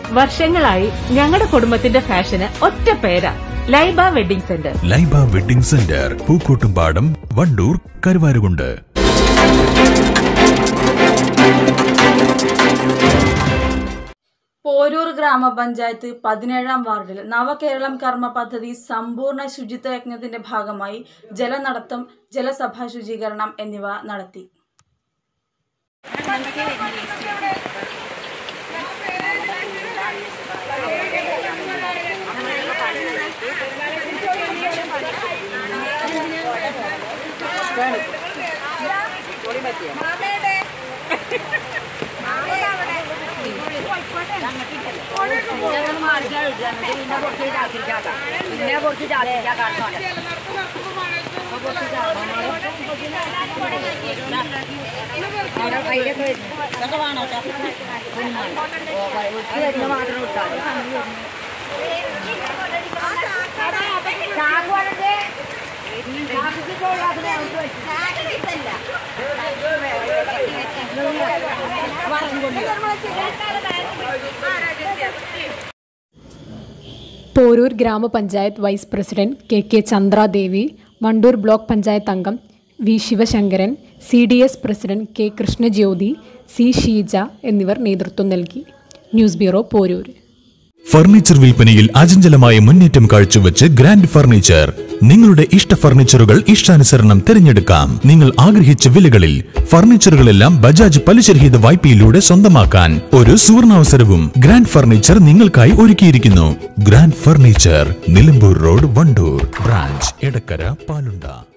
വർഷങ്ങളായി ഞങ്ങളുടെ കുടുംബത്തിന്റെ ഫാഷന് ഒറ്റ പേരാ Laiba wedding centre Laiba wedding centre Pookkottumpadam Wandoor Karuvarakundu Poroor ഗ്രാമപഞ്ചായത്ത് പതിനേഴാം വാർഡിൽ നവകേരളം കർമ്മ പദ്ധതി സമ്പൂർണ്ണ ശുചിത്വ യജ്ഞത്തിന്റെ ഭാഗമായി ജലനടത്തം ജലസഭാ ശുചീകരണം എന്നിവ നടത്തി പോരൂർ ഗ്രാമപഞ്ചായത്ത് vice president K K Chandradevi Wandoor block panchayat അംഗം V Sivasankaran C D S president K Krishnajyothi C Sheeja എന്നിവർ നേതൃത്വം നൽകി ന്യൂസ് ബ്യൂറോ പോരൂർ ഫർണിച്ചർ വിൽപ്പനയിൽ അചഞ്ചലമായ മുന്നേറ്റം കാഴ്ചവെച്ച് ഗ്രാൻഡ് ഫർണിച്ചർ നിങ്ങളുടെ ഇഷ്ട ഫർണിച്ചറുകൾ ഇഷ്ടാനുസരണം തിരഞ്ഞെടുക്കാം നിങ്ങൾ ആഗ്രഹിച്ച വിലകളിൽ ഫർണിച്ചറുകളെല്ലാം ബജാജ് പലിശരഹിത വായ്പയിലൂടെ സ്വന്തമാക്കാൻ ഒരു സുവർണാവസരവും ഗ്രാൻഡ് ഫർണിച്ചർ നിങ്ങൾക്കായി ഒരുക്കിയിരിക്കുന്നു grand furniture Nilambur road Wandoor branch Edakkara പാലുണ്ട